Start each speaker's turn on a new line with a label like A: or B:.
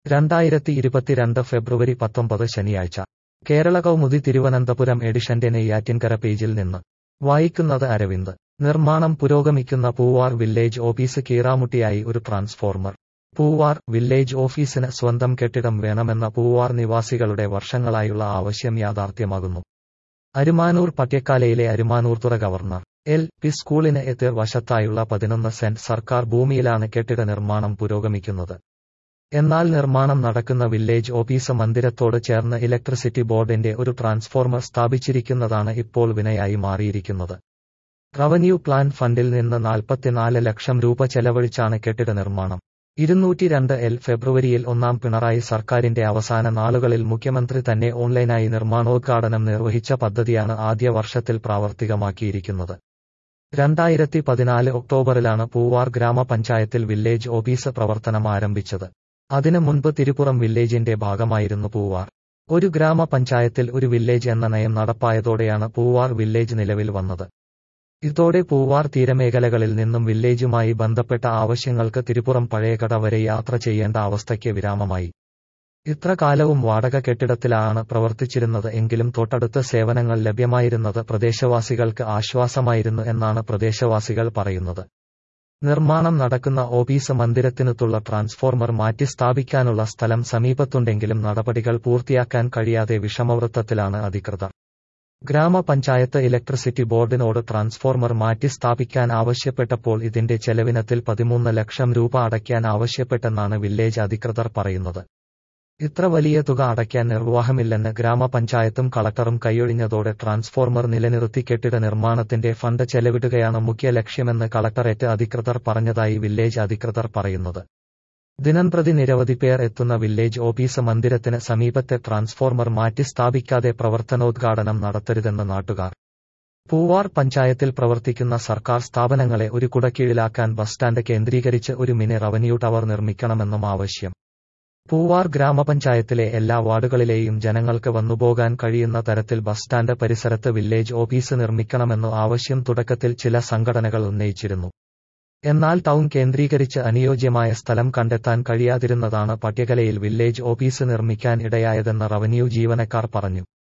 A: രണ്ടായിരത്തി ഇരുപത്തിരണ്ട് ഫെബ്രുവരി പത്തൊമ്പത് ശനിയാഴ്ച കേരള കൗമുദി തിരുവനന്തപുരം എഡിഷന്റെ നെയ്യാറ്റിൻകര പേജിൽ നിന്ന് വായിക്കുന്നത് അരവിന്ദ് നിർമ്മാണം പുരോഗമിക്കുന്ന പൂവാർ വില്ലേജ് ഓഫീസ് കീറാമുട്ടിയായി ഒരു ട്രാൻസ്ഫോർമർ പൂവാർ വില്ലേജ് ഓഫീസിന് സ്വന്തം കെട്ടിടം വേണമെന്ന പൂവാർ നിവാസികളുടെ വർഷങ്ങളായുള്ള ആവശ്യം യാഥാർത്ഥ്യമാകുന്നു അരുമാനൂർ പട്യക്കാലയിലെ അരുമാനൂർത്തുറ ഗവർണർ എൽ പി സ്കൂളിന് എതിർ വശത്തായുള്ള പതിനൊന്ന് സെന്റ് സർക്കാർ ഭൂമിയിലാണ് കെട്ടിട നിർമ്മാണം പുരോഗമിക്കുന്നത് എന്നാൽ നിർമ്മാണം നടക്കുന്ന വില്ലേജ് ഓഫീസ് മന്ദിരത്തോട് ചേർന്ന് ഇലക്ട്രിസിറ്റി ബോർഡിന്റെ ഒരു ട്രാൻസ്ഫോർമർ സ്ഥാപിച്ചിരിക്കുന്നതാണ് ഇപ്പോൾ വിനയായി മാറിയിരിക്കുന്നത് റവന്യൂ പ്ലാൻ ഫണ്ടിൽ നിന്ന് നാൽപ്പത്തിനാല് ലക്ഷം രൂപ ചെലവഴിച്ചാണ് കെട്ടിട നിർമ്മാണം ഇരുന്നൂറ്റി രണ്ട് എൽ ഫെബ്രുവരിയിൽ ഒന്നാം പിണറായി സർക്കാരിന്റെ അവസാന നാളുകളിൽ മുഖ്യമന്ത്രി തന്നെ ഓൺലൈനായി നിർമ്മാണോദ്ഘാടനം നിർവഹിച്ച പദ്ധതിയാണ് ആദ്യ വർഷത്തിൽ പ്രാവർത്തികമാക്കിയിരിക്കുന്നത് രണ്ടായിരത്തി പതിനാല് ഒക്ടോബറിലാണ് പൂവാർ ഗ്രാമപഞ്ചായത്തിൽ വില്ലേജ് ഓഫീസ് പ്രവർത്തനം ആരംഭിച്ചത് അതിനു മുൻപ് തിരുപ്പുറം വില്ലേജിന്റെ ഭാഗമായിരുന്നു പൂവാർ ഒരു ഗ്രാമപഞ്ചായത്തിൽ ഒരു വില്ലേജ് എന്ന നയം നടപ്പായതോടെയാണ് പൂവാർ വില്ലേജ് നിലവിൽ വന്നത് ഇതോടെ പൂവാർ തീരമേഖലകളിൽ നിന്നും വില്ലേജുമായി ബന്ധപ്പെട്ട ആവശ്യങ്ങൾക്ക് തിരുപ്പുറം പഴയകട വരെ യാത്ര ചെയ്യേണ്ട അവസ്ഥയ്ക്ക് വിരാമമായി ഇത്ര കാലവും വാടക കെട്ടിടത്തിലാണ് പ്രവർത്തിച്ചിരുന്നത് എങ്കിലും തൊട്ടടുത്ത് സേവനങ്ങൾ ലഭ്യമായിരുന്നത് പ്രദേശവാസികൾക്ക് ആശ്വാസമായിരുന്നു എന്നാണ് പ്രദേശവാസികൾ പറയുന്നത് നിർമ്മാണം നടക്കുന്ന ഓഫീസ് മന്ദിരത്തിനത്തുള്ള ട്രാൻസ്ഫോർമർ മാറ്റി സ്ഥാപിക്കാനുള്ള സ്ഥലം സമീപത്തുണ്ടെങ്കിലും നടപടികൾ പൂർത്തിയാക്കാൻ കഴിയാതെ വിഷമവൃത്തത്തിലാണ് അധികൃതർ ഗ്രാമപഞ്ചായത്ത് ഇലക്ട്രിസിറ്റി ബോർഡിനോട് ട്രാൻസ്ഫോർമർ മാറ്റി സ്ഥാപിക്കാൻ ആവശ്യപ്പെട്ടപ്പോൾ ഇതിന്റെ ചെലവിനത്തിൽ പതിമൂന്ന് ലക്ഷം രൂപ അടയ്ക്കാൻ ആവശ്യപ്പെട്ടെന്നാണ് വില്ലേജ് അധികൃതർ പറയുന്നത് ഇത്ര വലിയ തുക അടയ്ക്കാൻ നിർവാഹമില്ലെന്ന് ഗ്രാമപഞ്ചായത്തും കളക്ടറും കൈയൊഴിഞ്ഞതോടെ ട്രാൻസ്ഫോർമർ നിലനിർത്തി കെട്ടിട നിർമ്മാണത്തിന്റെ ഫണ്ട് ചെലവിടുകയാണ് മുഖ്യ ലക്ഷ്യമെന്ന് കളക്ടറേറ്റ് അധികൃതർ പറഞ്ഞതായി വില്ലേജ് അധികൃതർ പറയുന്നത് ദിനംപ്രതി നിരവധി പേർ എത്തുന്ന വില്ലേജ് ഓഫീസ് മന്ദിരത്തിന് സമീപത്തെ ട്രാൻസ്ഫോർമർ മാറ്റി സ്ഥാപിക്കാതെ പ്രവർത്തനോദ്ഘാടനം നടത്തരുതെന്ന് നാട്ടുകാർ പൂവാർ പഞ്ചായത്തിൽ പ്രവർത്തിക്കുന്ന സർക്കാർ സ്ഥാപനങ്ങളെ ഒരു കുടക്കീഴിലാക്കാൻ ബസ് സ്റ്റാൻഡ് കേന്ദ്രീകരിച്ച് ഒരു മിനി റവന്യൂ ടവർ നിർമ്മിക്കണമെന്നും ആവശ്യം പൂവാർ ഗ്രാമപഞ്ചായത്തിലെ എല്ലാ വാർഡുകളിലെയും ജനങ്ങൾക്ക് വന്നുപോകാൻ കഴിയുന്ന തരത്തിൽ ബസ് സ്റ്റാൻഡ് പരിസരത്ത് വില്ലേജ് ഓഫീസ് നിർമ്മിക്കണമെന്നു ആവശ്യം തുടക്കത്തിൽ ചില സംഘടനകൾ ഉന്നയിച്ചിരുന്നു എന്നാൽ ടൗൺ കേന്ദ്രീകരിച്ച് അനുയോജ്യമായ സ്ഥലം കണ്ടെത്താൻ കഴിയാതിരുന്നതാണ് പട്യകലയിൽ വില്ലേജ് ഓഫീസ് നിർമ്മിക്കാൻ ഇടയായതെന്ന് റവന്യൂ ജീവനക്കാർ പറഞ്ഞു